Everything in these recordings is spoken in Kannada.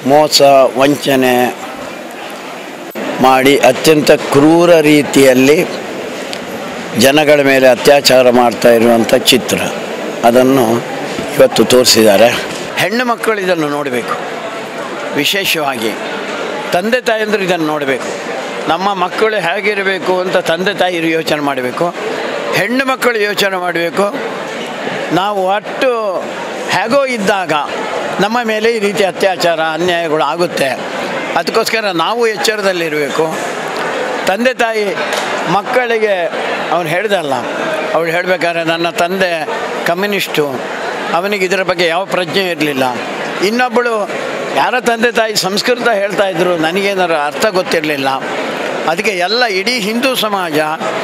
ಮೋಸ ವಂಚನೆ ಮಾಡಿ ಅತ್ಯಂತ ಕ್ರೂರ ರೀತಿಯಲ್ಲಿ ಜನಗಳ ಮೇಲೆ ಅತ್ಯಾಚಾರ ಮಾಡ್ತಾ ಇರುವಂಥ ಚಿತ್ರ ಅದನ್ನು ಇವತ್ತು ತೋರಿಸಿದ್ದಾರೆ ಹೆಣ್ಣು ಮಕ್ಕಳು ಇದನ್ನು ನೋಡಬೇಕು ವಿಶೇಷವಾಗಿ ತಂದೆ ತಾಯಂದರು ಇದನ್ನು ನೋಡಬೇಕು ನಮ್ಮ ಮಕ್ಕಳು ಹೇಗಿರಬೇಕು ಅಂತ ತಂದೆ ತಾಯಿರು ಯೋಚನೆ ಮಾಡಬೇಕು ಹೆಣ್ಣು ಮಕ್ಕಳು ಯೋಚನೆ ಮಾಡಬೇಕು ನಾವು ಒಟ್ಟು ಹೇಗೋ ಇದ್ದಾಗ ನಮ್ಮ ಮೇಲೆ ಈ ರೀತಿ ಅತ್ಯಾಚಾರ ಅನ್ಯಾಯಗಳು ಆಗುತ್ತೆ ಅದಕ್ಕೋಸ್ಕರ ನಾವು ಎಚ್ಚರದಲ್ಲಿರಬೇಕು ತಂದೆ ತಾಯಿ ಮಕ್ಕಳಿಗೆ ಅವನು ಹೇಳ್ದಲ್ಲ ಅವಳು ಹೇಳಬೇಕಾದ್ರೆ ನನ್ನ ತಂದೆ ಕಮ್ಯುನಿಸ್ಟು ಅವನಿಗೆ ಇದರ ಬಗ್ಗೆ ಯಾವ ಪ್ರಜ್ಞೆ ಇರಲಿಲ್ಲ ಇನ್ನೊಬ್ಬಳು ಯಾರ ತಂದೆ ತಾಯಿ ಸಂಸ್ಕೃತ ಹೇಳ್ತಾ ಇದ್ರು ನನಗೇನಾರು ಅರ್ಥ ಗೊತ್ತಿರಲಿಲ್ಲ ಅದಕ್ಕೆ ಎಲ್ಲ ಇಡೀ ಹಿಂದೂ ಸಮಾಜ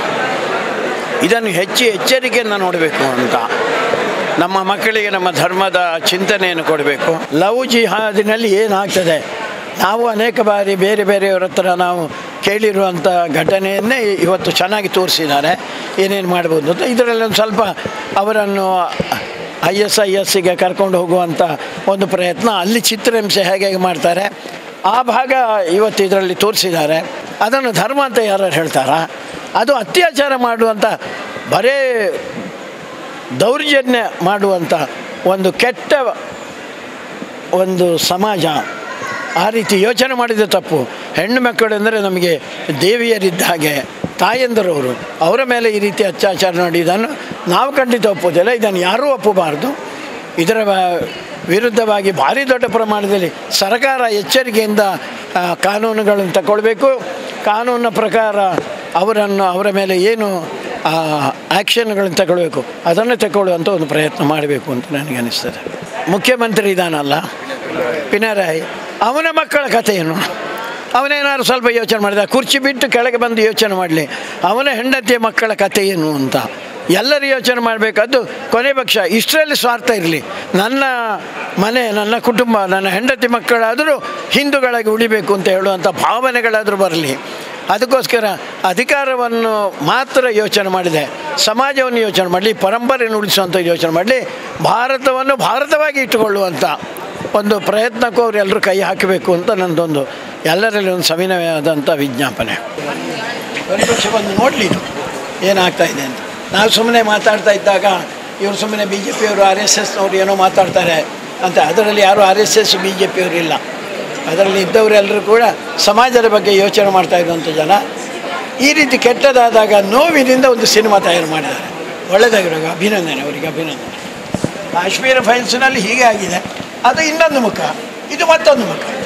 ಇದನ್ನು ಹೆಚ್ಚು ಎಚ್ಚರಿಕೆಯಿಂದ ನೋಡಬೇಕು ಅಂತ ನಮ್ಮ ಮಕ್ಕಳಿಗೆ ನಮ್ಮ ಧರ್ಮದ ಚಿಂತನೆಯನ್ನು ಕೊಡಬೇಕು ಲವ್ ಜಿಹಾದಿನಲ್ಲಿ ಏನಾಗ್ತದೆ ನಾವು ಅನೇಕ ಬಾರಿ ಬೇರೆ ಬೇರೆಯವರ ಹತ್ರ ನಾವು ಕೇಳಿರುವಂಥ ಘಟನೆಯನ್ನೇ ಇವತ್ತು ಚೆನ್ನಾಗಿ ತೋರಿಸಿದ್ದಾರೆ ಏನೇನು ಮಾಡ್ಬೋದು ಅಂತ ಇದರಲ್ಲಿ ಒಂದು ಸ್ವಲ್ಪ ಅವರನ್ನು ಐ ಎಸ್ ಐ ಎಸ್ಸಿಗೆ ಕರ್ಕೊಂಡು ಹೋಗುವಂಥ ಒಂದು ಪ್ರಯತ್ನ ಅಲ್ಲಿ ಚಿತ್ರಹಿಂಸೆ ಹೇಗೆ ಹೇಗೆ ಮಾಡ್ತಾರೆ ಆ ಭಾಗ ಇವತ್ತು ಇದರಲ್ಲಿ ತೋರಿಸಿದ್ದಾರೆ ಅದನ್ನು ಧರ್ಮ ಅಂತ ಯಾರು ಹೇಳ್ತಾರಾ ಅದು ಅತ್ಯಾಚಾರ ಮಾಡುವಂಥ ಬರೇ ದೌರ್ಜನ್ಯ ಮಾಡುವಂಥ ಒಂದು ಕೆಟ್ಟ ಒಂದು ಸಮಾಜ ಆ ರೀತಿ ಯೋಚನೆ ಮಾಡಿದ ತಪ್ಪು ಹೆಣ್ಣು ಮಕ್ಕಳು ಅಂದರೆ ನಮಗೆ ದೇವಿಯರಿದ್ದ ಹಾಗೆ ತಾಯಂದರವರು ಅವರ ಮೇಲೆ ಈ ರೀತಿ ಅತ್ಯಾಚಾರ ನಡೆಯುವುದನ್ನು ನಾವು ಖಂಡಿತ ಒಪ್ಪೋದಿಲ್ಲ ಇದನ್ನು ಯಾರೂ ಒಪ್ಪಬಾರ್ದು ಇದರ ವ- ವಿರುದ್ಧವಾಗಿ ಭಾರಿ ದೊಡ್ಡ ಪ್ರಮಾಣದಲ್ಲಿ ಸರ್ಕಾರ ಎಚ್ಚರಿಕೆಯಿಂದ ಆ, ಕಾನೂನುಗಳನ್ನು ತಗೊಳ್ಬೇಕು ಕಾನೂನಿನ ಪ್ರಕಾರ ಅವರನ್ನು ಅವರ ಮೇಲೆ ಏನು ಆ್ಯಕ್ಷನ್ಗಳನ್ನು ತಗೊಳ್ಬೇಕು ಅದನ್ನು ತಗೊಳ್ಳುವಂಥ ಒಂದು ಪ್ರಯತ್ನ ಮಾಡಬೇಕು ಅಂತ ನನಗೆ ಅನಿಸ್ತದೆ ಮುಖ್ಯಮಂತ್ರಿ ಇದಾನಲ್ಲ ಪಿನರಾಯಿ ಅವನ ಮಕ್ಕಳ ಕಥೆಯನ್ನು ಅವನೇನಾದ್ರು ಸ್ವಲ್ಪ ಯೋಚನೆ ಮಾಡಿದ ಕುರ್ಚಿ ಬಿಟ್ಟು ಕೆಳಗೆ ಬಂದು ಯೋಚನೆ ಮಾಡಲಿ ಅವನ ಹೆಂಡತಿಯ ಮಕ್ಕಳ ಕಥೆ ಏನು ಅಂತ ಎಲ್ಲರೂ ಯೋಚನೆ ಮಾಡಬೇಕಾದ್ದು ಕೊನೆ ಪಕ್ಷ ಇಷ್ಟರಲ್ಲಿ ಸ್ವಾರ್ಥ ಇರಲಿ ನನ್ನ ಮನೆ ನನ್ನ ಕುಟುಂಬ ನನ್ನ ಹೆಂಡತಿ ಮಕ್ಕಳಾದರೂ ಹಿಂದೂಗಳಾಗಿ ಉಳಿಬೇಕು ಅಂತ ಹೇಳುವಂಥ ಭಾವನೆಗಳಾದರೂ ಬರಲಿ ಅದಕ್ಕೋಸ್ಕರ ಅಧಿಕಾರವನ್ನು ಮಾತ್ರ ಯೋಚನೆ ಮಾಡಿದೆ ಸಮಾಜವನ್ನು ಯೋಚನೆ ಮಾಡಲಿ ಪರಂಪರೆಯನ್ನು ಉಳಿಸುವಂಥ ಯೋಚನೆ ಮಾಡಲಿ ಭಾರತವನ್ನು ಭಾರತವಾಗಿ ಇಟ್ಟುಕೊಳ್ಳುವಂಥ ಒಂದು ಪ್ರಯತ್ನಕ್ಕೂ ಅವರೆಲ್ಲರೂ ಕೈ ಹಾಕಬೇಕು ಅಂತ ನನ್ನದೊಂದು ಎಲ್ಲರಲ್ಲಿ ಒಂದು ಸವಿನಯವಾದಂಥ ವಿಜ್ಞಾಪನೆ ಪ್ರತಿಪಕ್ಷ ಬಂದು ನೋಡಲಿ ಇದು ಏನಾಗ್ತಾ ಇದೆ ಅಂತ ನಾವು ಸುಮ್ಮನೆ ಮಾತಾಡ್ತಾ ಇದ್ದಾಗ ಇವರು ಸುಮ್ಮನೆ ಬಿ ಜೆ ಪಿಯವರು ಆರ್ ಎಸ್ ಎಸ್ನವ್ರು ಏನೋ ಮಾತಾಡ್ತಾರೆ ಅಂತ ಅದರಲ್ಲಿ ಯಾರು R S S B J ಪಿಯವರು ಇಲ್ಲ ಅದರಲ್ಲಿ ಇದ್ದವರೆಲ್ಲರೂ ಕೂಡ ಸಮಾಜದ ಬಗ್ಗೆ ಯೋಚನೆ ಮಾಡ್ತಾ ಇರುವಂಥ ಜನ ಈ ರೀತಿ ಕೆಟ್ಟದಾದಾಗ ನೋವಿನಿಂದ ಒಂದು ಸಿನಿಮಾ ತಯಾರು ಮಾಡಿದ್ದಾರೆ ಒಳ್ಳೆಯದಾಗಿರೋ ಅಭಿನಂದನೆ ಅವರಿಗೆ ಅಭಿನಂದನೆ ಕಾಶ್ಮೀರ ಫೈಲ್ಸ್ನಲ್ಲಿ ಹೀಗೆ ಆಗಿದೆ ಅದು ಇನ್ನೊಂದು ಮುಖ ಇದು ಮತ್ತೊಂದು ಮುಖ